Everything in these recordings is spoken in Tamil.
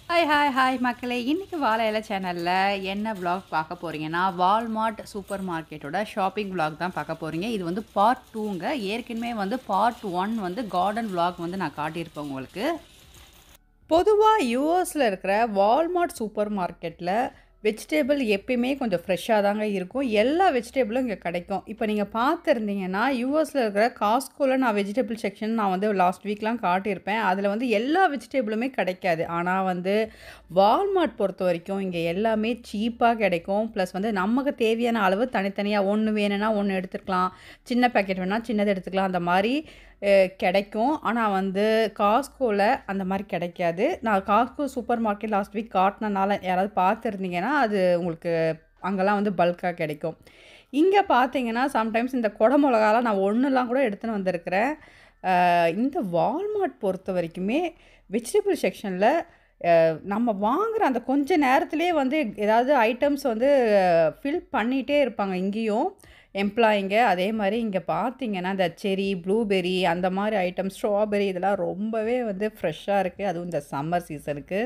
ஹாய் ஹாய் ஹாய் மக்களே இன்றைக்கி வாழை இலை சேனலில் என்ன vlog பார்க்க போகிறீங்கன்னா வால்மார்ட் சூப்பர் மார்க்கெட்டோட ஷாப்பிங் vlog தான் பார்க்க போகிறீங்க இது வந்து பார்ட் டூங்க ஏற்கனவே வந்து பார்ட் ஒன் வந்து கார்டன் vlog வந்து நான் காட்டியிருப்பேன் உங்களுக்கு பொதுவாக யூஎஸில் இருக்கிற வால்மார்ட் சூப்பர் மார்க்கெட்டில் வெஜிடபிள் எப்பயுமே கொஞ்சம் ஃப்ரெஷ்ஷாக தாங்க இருக்கும் எல்லா வெஜிடபிளும் இங்கே கிடைக்கும் இப்போ நீங்கள் பார்த்துருந்தீங்கன்னா யூஎஸில் இருக்கிற காஸ்கோவில் நான் வெஜிடபிள் செக்ஷன் நான் வந்து லாஸ்ட் வீக்லாம் காட்டியிருப்பேன் அதில் வந்து எல்லா வெஜிடபிளுமே கிடைக்காது ஆனால் வந்து வால்மார்ட் பொறுத்த வரைக்கும் இங்கே எல்லாமே சீப்பாக கிடைக்கும் ப்ளஸ் வந்து நமக்கு தேவையான அளவு தனித்தனியாக ஒன்று வேணும்னா ஒன்று எடுத்துக்கலாம் சின்ன பேக்கெட் வேணால் சின்னது எடுத்துக்கலாம் அந்த மாதிரி அஹ், கிடைக்கும் ஆனால் வந்து காஸ்கோவில் அந்த மாதிரி கிடைக்காது நான் Costco supermarket last week காட்டினனால யாராவது பார்த்துருந்தீங்கன்னா அது உங்களுக்கு அங்கெல்லாம் வந்து பல்காக கிடைக்கும் இங்கே பார்த்தீங்கன்னா சம்டைம்ஸ் இந்த குடை மிளகாலாம் நான் ஒன்றுலாம் கூட எடுத்துன்னு வந்திருக்கிறேன் அஹ், இந்த வால்மார்ட் பொறுத்த வரைக்குமே வெஜிடபிள் செக்ஷனில் நம்ம வாங்குற அந்த கொஞ்ச நேரத்திலே வந்து ஏதாவது ஐட்டம்ஸ் வந்து ஃபில் பண்ணிகிட்டே இருப்பாங்க இங்கேயும் எம்ப்ளாயிங்க அதே மாதிரி இங்கே பார்த்தீங்கன்னா இந்த செரி ப்ளூபெர்ரி அந்த மாதிரி ஐட்டம் ஸ்ட்ராபெரி இதெல்லாம் ரொம்பவே வந்து ஃப்ரெஷ்ஷாக இருக்குது அதுவும் இந்த சம்மர் சீசனுக்கு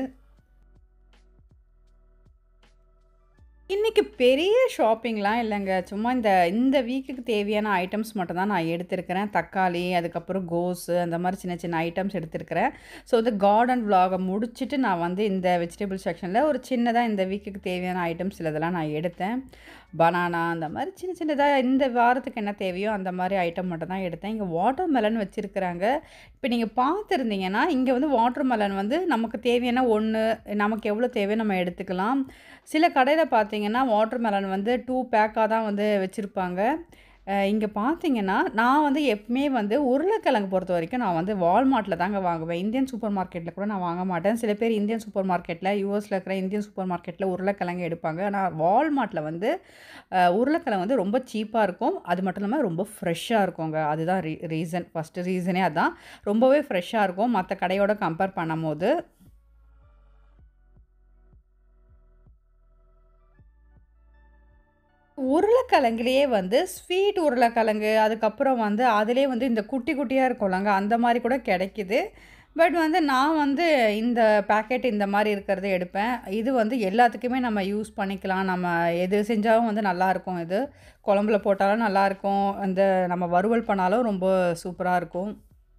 இன்றைக்கி பெரிய ஷாப்பிங்லாம் இல்லைங்க சும்மா இந்த இந்த வீக்குக்கு தேவையான ஐட்டம்ஸ் மட்டும் தான் நான் எடுத்திருக்கிறேன் தக்காளி அதுக்கப்புறம் கோஸு அந்த மாதிரி சின்ன சின்ன ஐட்டம்ஸ் எடுத்திருக்கிறேன் ஸோ இந்த கார்டன் vlog-அ முடிச்சுட்டு நான் வந்து இந்த வெஜிடபிள் செக்ஷனில் ஒரு சின்னதாக இந்த வீக்குக்கு தேவையான ஐட்டம்ஸ் இதெல்லாம் நான் எடுத்தேன் பனானா அந்த மாதிரி சின்ன சின்னதாக இந்த வாரத்துக்கு என்ன தேவையோ அந்த மாதிரி ஐட்டம் மட்டும் தான் எடுத்தேன் இங்கே வாட்டர் மெலன் வச்சுருக்குறாங்க இப்போ நீங்கள் பார்த்துருந்தீங்கன்னா இங்கே வந்து வாட்டர் மெலன் வந்து நமக்கு தேவையான ஒன்று நமக்கு எவ்வளோ தேவையோ நம்ம எடுத்துக்கலாம் சில கடையில் பார்த்தீங்கன்னா வாட்டர் மெலன் வந்து டூ பேக்காக தான் வந்து வச்சுருப்பாங்க இங்கே பார்த்தீங்கன்னா நான் வந்து எப்பவுமே வந்து உருளைக்கிழங்கு பொறுத்த வரைக்கும் நான் வந்து வால்மார்ட்டில் தாங்க வாங்குவேன் இந்தியன் சூப்பர் மார்க்கெட்டில் கூட நான் வாங்க மாட்டேன் சில பேர் இந்தியன் சூப்பர் மார்க்கெட்டில் யூஎஸில் இருக்கிற இந்தியன் சூப்பர் மார்க்கெட்டில் உருளைக்கிழங்கு எடுப்பாங்க ஆனால் வால்மார்ட்டில் வந்து அஹ், உருளைக்கிழங்கு வந்து ரொம்ப சீப்பாக இருக்கும் அது மட்டும் இல்லாமல் ரொம்ப ஃப்ரெஷ்ஷாக இருக்குங்க அதுதான் ரீ ரீசன் ஃபஸ்ட்டு ரீசனே அதான் ரொம்பவே ஃப்ரெஷ்ஷாக இருக்கும் மற்ற கடையோட கம்பேர் பண்ணும்போது உருளைக்கிழங்குலேயே வந்து ஸ்வீட் உருளைக்கிழங்கு அதுக்கப்புறம் வந்து அதிலே வந்து இந்த குட்டி குட்டியாக இருக்கும்லங்க அந்த மாதிரி கூட கிடைக்குது பட் வந்து நான் வந்து இந்த பேக்கெட் இந்த மாதிரி இருக்கிறத எடுப்பேன் இது வந்து எல்லாத்துக்குமே நம்ம யூஸ் பண்ணிக்கலாம் நம்ம எது செஞ்சாலும் வந்து நல்லாயிருக்கும் இது குழம்புல போட்டாலும் நல்லாயிருக்கும் அந்த நம்ம வறுவல் பண்ணாலும் ரொம்ப சூப்பராக இருக்கும்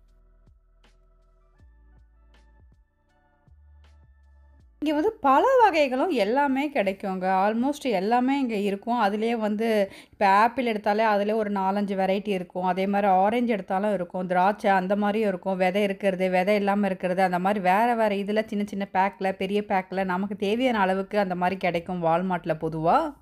இங்கே வந்து பல வகைகளும் எல்லாமே கிடைக்குங்க ஆல்மோஸ்ட் எல்லாமே இங்கே இருக்கும் அதுலேயே வந்து இப்போ ஆப்பிள் எடுத்தாலே அதில் ஒரு நாலஞ்சு வெரைட்டி இருக்கும் அதே மாதிரி ஆரஞ்சு எடுத்தாலும் இருக்கும் திராட்சை அந்த மாதிரியும் இருக்கும் விதை இருக்கிறது விதை இல்லாமல் இருக்கிறது அந்த மாதிரி வேறு வேறு இதில் சின்ன சின்ன பேக்கில் பெரிய பேக்கில் நமக்கு தேவையான அளவுக்கு அந்த மாதிரி கிடைக்கும் வால்மார்ட்டில் பொதுவாக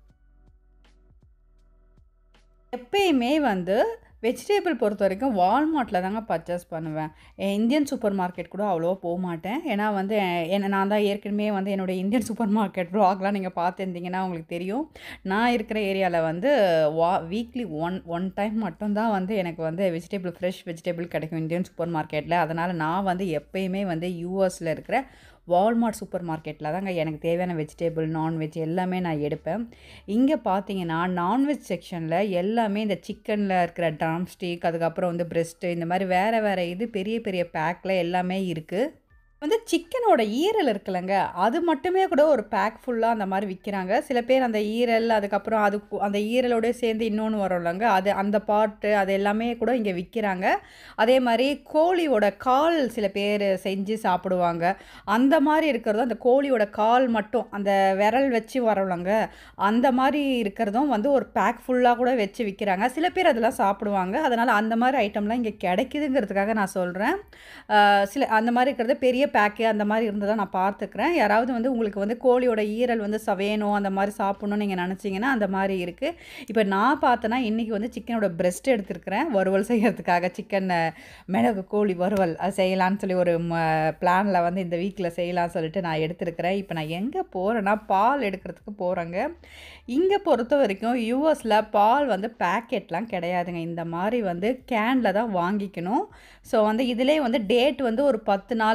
எப்பயுமே வந்து வெஜிடபிள் பொறுத்த வரைக்கும் வால்மார்ட்டில் தாங்க பர்ச்சேஸ் பண்ணுவேன் என் இந்தியன் சூப்பர் மார்க்கெட் கூட அவ்வளோவா போக மாட்டேன் ஏன்னா வந்து என்ன நான் தான் ஏற்கனவே வந்து என்னோடய இந்தியன் சூப்பர் மார்க்கெட் வ்ளாக்லாம் நீங்கள் பார்த்துருந்தீங்கன்னா உங்களுக்கு தெரியும் நான் இருக்கிற ஏரியாவில் வந்து வா வீக்லி ஒன் ஒன் டைம் மட்டும்தான் வந்து எனக்கு வந்து வெஜிடபிள் ஃப்ரெஷ் வெஜிடபிள் கிடைக்கும் இந்தியன் சூப்பர் மார்க்கெட்டில் அதனால் நான் வந்து எப்பயுமே வந்து யூஎஸில் இருக்கிற வால்மார்ட் சூப்பர் மார்க்கெட்டில் தாங்க எனக்கு தேவையான வெஜிடபிள் நான்வெஜ் எல்லாமே நான் எடுப்பேன் இங்கே பார்த்தீங்கன்னா நான்வெஜ் செக்ஷனில் எல்லாமே இந்த சிக்கனில் இருக்கிற ட்ரம் ஸ்டிக் அதுக்கப்புறம் வந்து பிரெஸ்ட்டு இந்த மாதிரி வேறு வேறு இது பெரிய பெரிய பேக்கில் எல்லாமே இருக்குது வந்து சிக்கனோட ஈரல் இருக்குல்லங்க அது மட்டுமே கூட ஒரு பேக் ஃபுல்லாக அந்த மாதிரி விற்கிறாங்க சில பேர் அந்த ஈரல் அதுக்கப்புறம் அது கு- அந்த ஈரலோட சேர்ந்து இன்னொன்று வரும்லங்க அது அந்த பார்ட்டு அது எல்லாமே கூட இங்கே விற்கிறாங்க அதே மாதிரி கோழியோட கால் சில பேர் செஞ்சு சாப்பிடுவாங்க அந்த மாதிரி இருக்கிறதும் அந்த கோழியோட கால் மட்டும் அந்த விரல் வச்சு வரலங்க அந்த மாதிரி இருக்கிறதும் வந்து ஒரு பேக் ஃபுல்லாக கூட வச்சு விற்கிறாங்க சில பேர் அதெல்லாம் சாப்பிடுவாங்க அதனால் அந்த மாதிரி ஐட்டம்லாம் இங்கே கிடைக்குதுங்கிறதுக்காக நான் சொல்கிறேன் சில அந்த மாதிரி இருக்கிறது பெரிய பேக்கு அந்த மாதிரி இருந்ததை நான் பார்த்துக்கிறேன் யாராவது வந்து உங்களுக்கு வந்து கோழியோட ஈரல் வந்து ச- வேணும் அந்த மாதிரி சாப்பிட்ணுன்னு நீங்கள் நினச்சிங்கன்னா அந்த மாதிரி இருக்குது இப்போ நான் பார்த்தேன்னா இன்றைக்கி வந்து சிக்கனோட பிரெஸ்ட் எடுத்திருக்கிறேன் வறுவல் செய்கிறதுக்காக சிக்கன் மிளகு கோழி வறுவல் அது செய்யலான்னு சொல்லி ஒரு பிளானில் வந்து இந்த வீக்கில் செய்யலாம்னு சொல்லிட்டு நான் எடுத்திருக்கிறேன் இப்போ நான் எங்கே போகிறேன்னா பால் எடுக்கிறதுக்கு போகிறேங்க இங்கே பொறுத்த வரைக்கும் யூஎஸில் பால் வந்து பேக்கெட்லாம் கிடையாதுங்க இந்த மாதிரி வந்து கேனில் தான் வாங்கிக்கணும் ஸோ வந்து இதிலே வந்து டேட் வந்து ஒரு பத்து நாளைக்கு ஒரு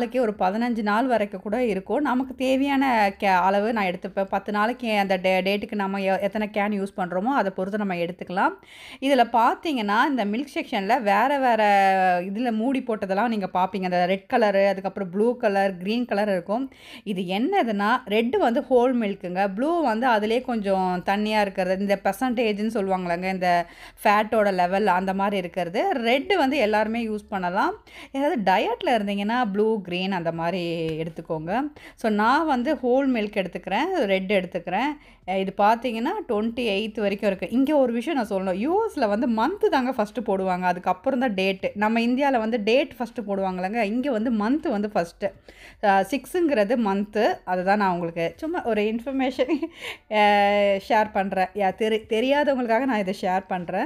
15 நாள் வரைக்கும் கூட இருக்கும். நமக்கு தேவையான கே அளவு நான் எடுத்துப்பேன். 10 நாளைக்கு அந்த டே டேட்டுக்கு நம்ம எ எத்தனை கேன் யூஸ் பண்ணுறோமோ, அத பொறுத்து நம்ம எடுத்துக்கலாம். இதில பார்த்தீங்கன்னா, இந்த மில்க் செக்ஷன்ல வேற வேற இதில மூடி போட்டதெல்லாம் நீங்க பார்ப்பீங்க. அந்த ரெட் கலரு, அதுக்கப்புறம் ப்ளூ கலர், கிரீன் கலர் இருக்கும். இது என்னதுன்னா, ரெட் வந்து ஹோல் மில்க்குங்க. ப்ளூ வந்து அதிலேயே கொஞ்சம் தண்ணியா இருக்கிறது. இந்த பெர்சன்டேஜ்ன்னு சொல்லுவாங்கல்லங்க, இந்த ஃபேட்டோட லெவல் அந்த மாரி இருக்கிறது. ரெட் வந்து எல்லாருமே யூஸ் பண்ணலாம். யாராவது டயட்ல இருந்தீங்கன்னா, ப்ளூ, கிரீன் அந்த மாரி எடுத்துக்கோங்க. ஸோ நான் வந்து ஹோல் மில்க் எடுத்துக்கிறேன். ரெட் எடுத்துக்கிறேன். அ இது பார்த்தீங்கன்னா, 28 வரைக்கும் இருக்கு. இங்க ஒரு விஷயம் நான் சொல்லணும். யுஎஸ்ல வந்து மந்த் தாங்க ஃபர்ஸ்ட்டு போடுவாங்க. அதுக்கப்புறம் தான் டேட்டு. நம்ம இந்தியால வந்து டேட் ஃபர்ஸ்ட்டு போடுவாங்கல்லங்க. இங்க வந்து மந்த் வந்து ஃபர்ஸ்ட்டு. அ 6ங்கிறது மந்த்து. அதுதான் நான் உங்களுக்கு சும்மா ஒரு இன்ஃபர்மேஷன் அ ஷேர் பண்றேன். யா தெரி தெரியாதவங்களுக்காக நான் இத ஷேர் பண்றேன்.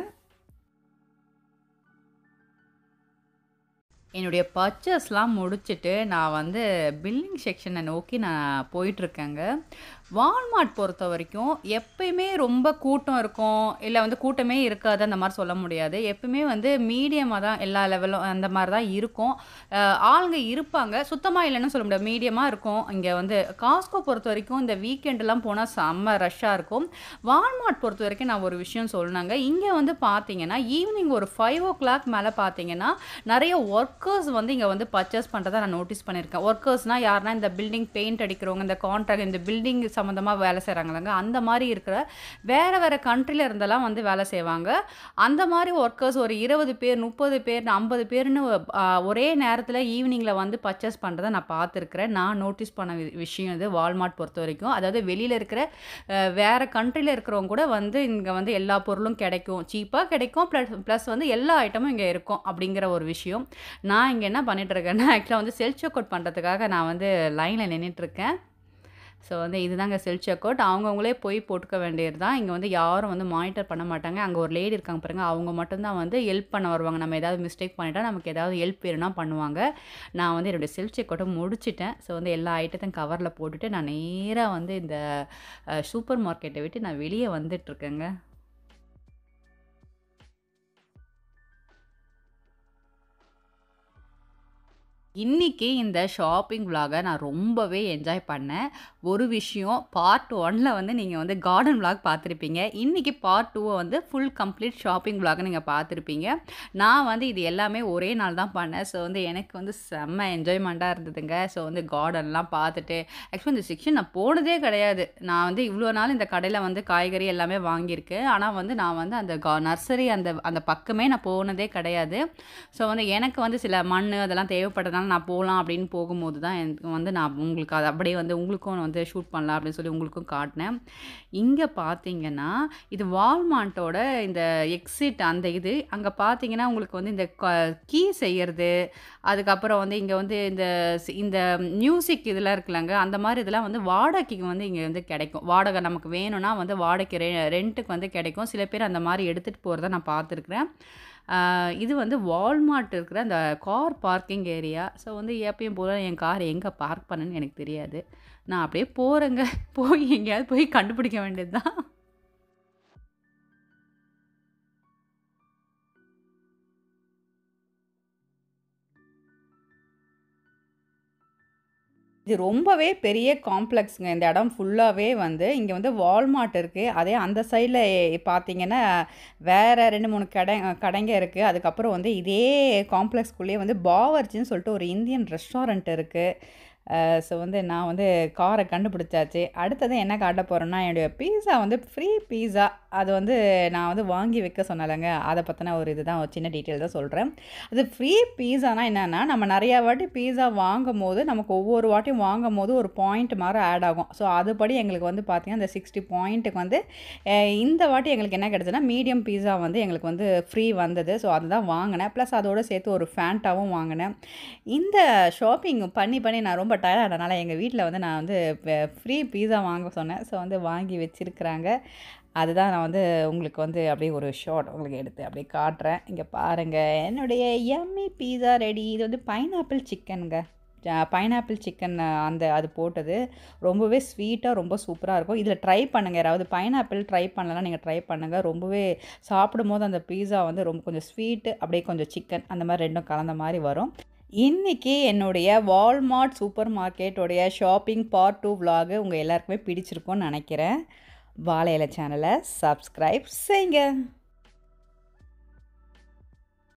என்னுடைய பர்ச்சேஸ்லாம் முடிச்சுட்டு, நான் வந்து பில்லிங் செக்ஷன நோக்கி நான் போயிட்டுருக்கேங்க. வால்மார்ட் பொறுத்தவரைக்கும் எப்பயுமே ரொம்ப கூட்டம் இருக்கும். இல்ல வந்து கூட்டமே இருக்காது அந்த மாரி சொல்ல முடியாது. எப்பயுமே வந்து மீடியமா தான் எல்லா லெவலும் அந்த மாரி தான் இருக்கும். அ ஆளுங்க இருப்பாங்க. சுத்தமா இல்லன்னு சொல்ல முடியாது. மீடியமா இருக்கும். இங்க வந்து காஸ்ட்கோ பொறுத்தவரைக்கும் இந்த வீக்கெண்ட்லாம் போனா செம்ம ரஷ்ஷா இருக்கும். வால்மார்ட் பொறுத்தவரைக்கும் நான் ஒரு விஷயம் சொல்லணுங்க. இங்க வந்து பார்த்தீங்கன்னா, ஈவினிங் ஒரு 5:00 மேல பார்த்தீங்கன்னா, நெறைய ஒர்க்கர்ஸ் வந்து இங்க வந்து பர்ச்சேஸ் பண்றத நான் நோட்டீஸ் பண்ணியிருக்கேன். ஒர்க்கர்ஸ்னா யாருன்னா, இந்த பில்டிங் பெயிண்ட் அடிக்கிறவங்க, இந்த கான்ட்ராக்ட் இந்த பில்டிங் சம்மந்தமா வேலை செய்றாங்கல்லங்க, அந்த மாரி இருக்கிற வேற வேற கண்ட்ரில இருந்தெல்லாம் வந்து வேலை செய்வாங்க. அந்த மாரி ஒர்க்கர்ஸ் ஒரு 20 பேர், 30 பேர், 50 பேர்ன்னு அ ஒரே நேரத்தில ஈவினிங்ல வந்து பர்ச்சேஸ் பண்றத நான் பார்த்துருக்கிறேன். நான் நோட்டீஸ் பண்ண வி விஷயம் இது வால்மார்ட் பொறுத்தவரைக்கும். அதாவது வெளியில இருக்கிற அ வேற கண்ட்ரில இருக்கிறவங்க கூட வந்து இங்க வந்து எல்லா பொருளும் கிடைக்கும். சீப்பா கிடைக்கும். பிளஸ் பிளஸ் வந்து எல்லா ஐட்டமும் இங்க இருக்கும். அப்படிங்கிற ஒரு விஷயம். நான் இங்க என்ன பண்ணிட்டுருக்கேன்னா, ஆக்சுவலா வந்து செல்ஃப் செக் அவுட் பண்றதுக்காக நான் வந்து லைன்ல நின்னுட்டுருக்கேன். ஸோ வந்து இதுதாங்க செல்ஃப் செக் அவுட். அவங்கவங்களே போய் போட்டுக்க வேண்டியது தான். இங்க வந்து யாரும் வந்து மானிட்டர் பண்ண மாட்டாங்க. அங்க ஒரு லேடி இருக்காங்க பாருங்க. அவங்க மட்டும் தான் வந்து ஹெல்ப் பண்ண வருவாங்க. நம்ம ஏதாவது மிஸ்டேக் பண்ணிட்டா, நமக்கு ஏதாவது ஹெல்ப் வேணும்னா பண்ணுவாங்க. நான் வந்து என்னுடைய செல்ஃப் செக் அவுட்ட முடிச்சுட்டேன். ஸோ வந்து எல்லா ஐட்டத்தையும் கவர்ல போட்டுட்டு, நான் நேரா வந்து இந்த அ சூப்பர் மார்க்கெட்ட விட்டு நான் வெளிய வந்துட்டுருக்கேங்க. இன்னைக்கு இந்த ஷாப்பிங் விளாக நான் ரொம்பவே என்ஜாய் பண்ணேன். ஒரு விஷயம் பார்ட் 1ல வந்து நீங்க வந்து கார்டன் விளாக் பார்த்துருப்பீங்க. இன்னைக்கு பார்ட் 2வ வந்து ஃபுல் கம்ப்ளீட் ஷாப்பிங் விளாக நீங்க பார்த்துருப்பீங்க. நான் வந்து இது எல்லாமே ஒரே நாள் தான் பண்ணேன். ஸோ வந்து எனக்கு வந்து செம்ம என்ஜாய்மெண்ட்டா இருந்ததுங்க. ஸோ வந்து கார்டன்லாம் பார்த்துட்டு ஆக்சுவலா இந்த செக்ஷன் நான் போனதே கிடையாது. நான் வந்து இவ்வளோ நாள் இந்த கடையில வந்து காய்கறி எல்லாமே வாங்கியிருக்கேன். ஆனா வந்து நான் வந்து அந்த கா நர்சரி அந்த அந்த பக்கமே நான் போனதே கிடையாது. ஸோ வந்து எனக்கு வந்து சில மண்ணு அதெல்லாம் தேவைப்பட்டதுனால நான் போலாம் அப்படின்னு போகும்போது தான் எனக்கு வந்து நான் உங்களுக்கு அத அப்படியே வந்து உங்களுக்கும் வந்து ஷூட் பண்ணலாம் அப்படின்னு சொல்லி உங்களுக்கும் காட்டினேன். இங்க பார்த்தீங்கன்னா, இது வால்மார்ட்டோட இந்த எக்ஸிட் அந்த இது. அங்க பார்த்தீங்கன்னா, உங்களுக்கு வந்து இந்த க கீ செய்யறது, அதுக்கப்புறம் வந்து இங்க வந்து இந்த ஸ் இந்த மியூசிக் இதெல்லாம் இருக்குல்லங்க, அந்த மாரி இதெல்லாம் வந்து வாடகைக்கு வந்து இங்க வந்து கிடைக்கும். வாடகை நமக்கு வேணும்னா வந்து வாடகைக்கு ரெ ரென்ட்டுக்கு வந்து கிடைக்கும். சில பேர் அந்த மாரி எடுத்துட்டு போறத நான் பார்த்துருக்கிறேன். அ இது வந்து வால்மார்ட் இருக்கிற அந்த கார் பார்க்கிங் ஏரியா. ஸோ வந்து எப்பயும் போல என் கார் எங்க பார்க் பண்ணேன்னு எனக்கு தெரியாது. நான் அப்படியே போறேங்க. போய் எங்கேயாவது போய் கண்டுபிடிக்க வேண்டியது தான். இது ரொம்பவே பெரிய காம்ப்ளெக்ஸ்ங்க. இந்த இடம் ஃபுல்லாவே வந்து இங்க வந்து வால்மார்ட் இருக்கு. அதே அந்த சைட்ல பார்த்தீங்கன்னா, வேற 2, 3 கடை கடைங்க இருக்கு. அதுக்கப்புறம் வந்து இதே காம்ப்ளெக்ஸ்க்குள்ளேயே வந்து பாவர்ச்சின்னு சொல்லிட்டு ஒரு இந்தியன் ரெஸ்டாரண்ட் இருக்கு. அ ஸோ வந்து நான் வந்து கார கண்டுபிடிச்சாச்சு. அடுத்தது என்ன காட்ட போறேன்னா, என்னுடைய பீஸா வந்து ஃப்ரீ பீஸா. அது வந்து நான் வந்து வாங்கி வைக்க சொன்னேன்லங்க, அத பத்தின ஒரு இதுதான் ஒரு சின்ன டீட்டெயில் தான் சொல்றேன். அது ஃப்ரீ பீஸானா என்னன்னா, நம்ம நெறையா வாட்டி பீஸா வாங்கும்போது, நமக்கு ஒவ்வொரு வாட்டியும் வாங்கும்போது ஒரு பாயிண்ட் மாரி ஆட் ஆகும். ஸோ அதுபடி எங்களுக்கு வந்து பார்த்தீங்கன்னா, இந்த 60 பாயிண்ட்டுக்கு வந்து அ இந்த வாட்டி எங்களுக்கு என்ன கிடைச்சதுன்னா, மீடியம் பீஸா வந்து எங்களுக்கு வந்து ஃப்ரீ வந்தது. ஸோ அதுதான் வாங்குனேன். ப்ளஸ் அதோட சேர்த்து ஒரு ஃபேண்டாவும் வாங்குனேன். இந்த ஷாப்பிங் பண்ணி பண்ணி நான் ரொம்ப டயர்ட் ஆனனால, எங்க வீட்ல வந்து நான் வந்து ப ஃப்ரீ பீஸா வாங்க சொன்னேன். ஸோ வந்து வாங்கி வச்சிருக்கிறாங்க. அதுதான் நான் வந்து உங்களுக்கு வந்து அப்படியே ஒரு ஷாட் உங்களுக்கு எடுத்து அப்படியே காட்டுறேன். இங்க பாருங்க. என்னுடைய யம்மி பீஸா ரெடி. இது வந்து பைனாப்பிள் சிக்கன்ங்க. அ பைனாப்பிள் சிக்கன் அந்த அது போட்டது. ரொம்பவே ஸ்வீட்டா ரொம்ப சூப்பரா இருக்கும். இதில ட்ரை பண்ணுங்க. யாராவது பைனாப்பிள் ட்ரை பண்ணலனா நீங்க ட்ரை பண்ணுங்க. ரொம்பவே சாப்பிடும்போது அந்த பீஸா வந்து ரொம்ப கொஞ்சம் ஸ்வீட் அப்படியே கொஞ்சம் சிக்கன் அந்த மாரி 2ம் கலந்த மாரி வரும். இன்னைக்கு என்னுடைய வால்மார்ட் சூப்பர் மார்க்கெட்டோடைய ஷாப்பிங் பார்ட் டூ vlog உங்கள் எல்லாருக்குமே பிடிச்சிருக்கும்னு நினைக்கிறேன் வாழை இலை சேனலை சப்ஸ்கிரைப் செய்யுங்க